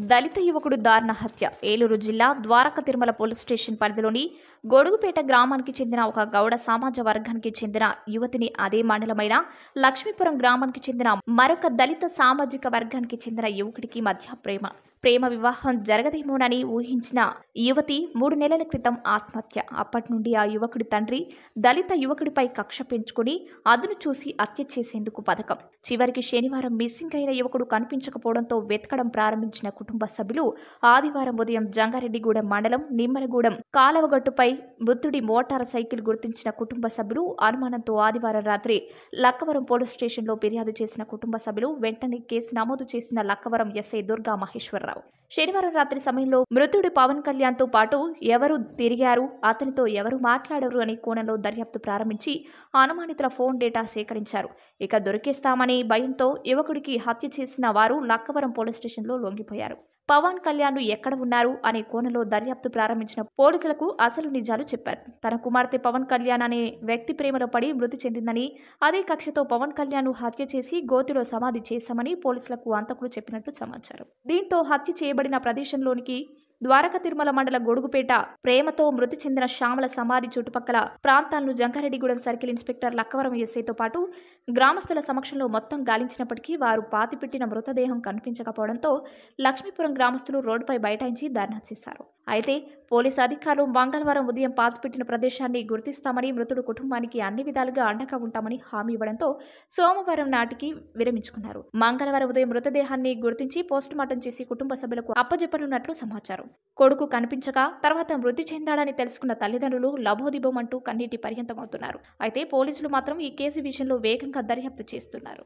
దళిత యువకుడు దారుణ హత్య ఏలూరు జిల్లా ద్వారక తిరుమల పోలీస్ స్టేషన్ పరిధిలోని గొడుగుపేట గ్రామానికి చెందిన ఒక గౌడ సమాజ వర్గానికి చెందిన యువతిని అదే మండలమైన లక్ష్మీపురం గ్రామానికి చెందిన మరొక దళిత సామాజిక వర్గానికి చెందిన యువకుడికి మధ్య ప్రేమ ప్రేమ వివాహం జరగదేమోనని ఊహించిన యువతి మూడు నెలల క్రితం ఆత్మహత్య అప్పటి నుండి ఆ యువకుడి తండ్రి దళిత యువకుడిపై కక్ష పెంచుకుని అదును చూసి హత్య చేసేందుకు పథకం చివరికి శనివారం మిస్సింగ్ అయిన యువకుడు కనిపించకపోవడంతో వెతకడం ప్రారంభించిన కుటుంబ సభ్యులు ఆదివారం ఉదయం జంగారెడ్డిగూడెం మండలం నిమ్మరగూడెం కాలవగట్టుపై మృతుడి మోటార్ సైకిల్ గుర్తించిన కుటుంబ సభ్యులు అనుమానంతో ఆదివారం రాత్రి లక్కవరం పోలీస్ స్టేషన్లో ఫిర్యాదు చేసిన కుటుంబ సభ్యులు వెంటనే కేసు నమోదు చేసిన లక్కవరం ఎస్ఐ దుర్గా మహేశ్వరరావు శనివారం రాత్రి సమయంలో మృతుడు పవన్ కళ్యాణ్తో పాటు ఎవరు తిరిగారు అతనితో ఎవరు మాట్లాడరు అనే కోణంలో దర్యాప్తు ప్రారంభించి అనుమానితుల ఫోన్ డేటా సేకరించారు ఇక దొరికేస్తామనే భయంతో యువకుడికి హత్య చేసిన వారు లక్కవరం పోలీస్ స్టేషన్లో లొంగిపోయారు పవన్ కళ్యాణ్ ఎక్కడ ఉన్నారు అనే కోణంలో దర్యాప్తు ప్రారంభించిన పోలీసులకు అసలు నిజాలు చెప్పారు తన కుమార్తె పవన్ కళ్యాణ్ అనే వ్యక్తి ప్రేమలో పడి మృతి చెందిందని అదే కక్షతో పవన్ కళ్యాణ్ హత్య చేసి గోతిలో సమాధి చేశామని పోలీసులకు అంతకుడు చెప్పినట్లు సమాచారం దీంతో హత్య చేయబడిన ప్రదేశంలోనికి ద్వారక తిరుమల మండల గొడుగుపేట ప్రేమతో మృతి చెందిన శ్యామల సమాధి చుట్టుపక్కల ప్రాంతాలను జంగారెడ్డిగూడెం సర్కిల్ ఇన్స్పెక్టర్ లక్కవరం ఎస్ఐతో పాటు గ్రామస్తుల సమక్షంలో మొత్తం గాలించినప్పటికీ వారు పాతిపెట్టిన మృతదేహం కనిపించకపోవడంతో లక్ష్మీపురం గ్రామస్తులు రోడ్డుపై బైఠాయించి ధర్నా చేశారు అయితే పోలీసు అధికారులు మంగళవారం ఉదయం పాతిపెట్టిన ప్రదేశాన్ని గుర్తిస్తామని మృతుడు కుటుంబానికి అన్ని విధాలుగా అండగా ఉంటామని హామీ ఇవ్వడంతో సోమవారం నాటికి విరమించుకున్నారు మంగళవారం ఉదయం మృతదేహాన్ని గుర్తించి పోస్టుమార్టం చేసి కుటుంబ సభ్యులకు అప్పజెప్పనున్నట్లు సమాచారం కొడుకు కనిపించక తర్వాత మృతి చెందాడని తెలుసుకున్న తల్లిదండ్రులు లభోదిబం అంటూ కన్నీటి పర్యంతమవుతున్నారు అయితే పోలీసులు మాత్రం ఈ కేసు విషయంలో వేగంగా దర్యాప్తు చేస్తున్నారు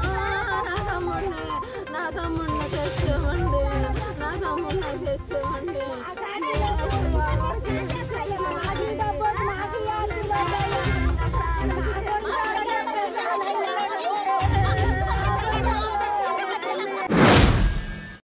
నా తమ్ముడిని తెచ్చేవండి నా తమ్ముడిని తెచ్చేవండి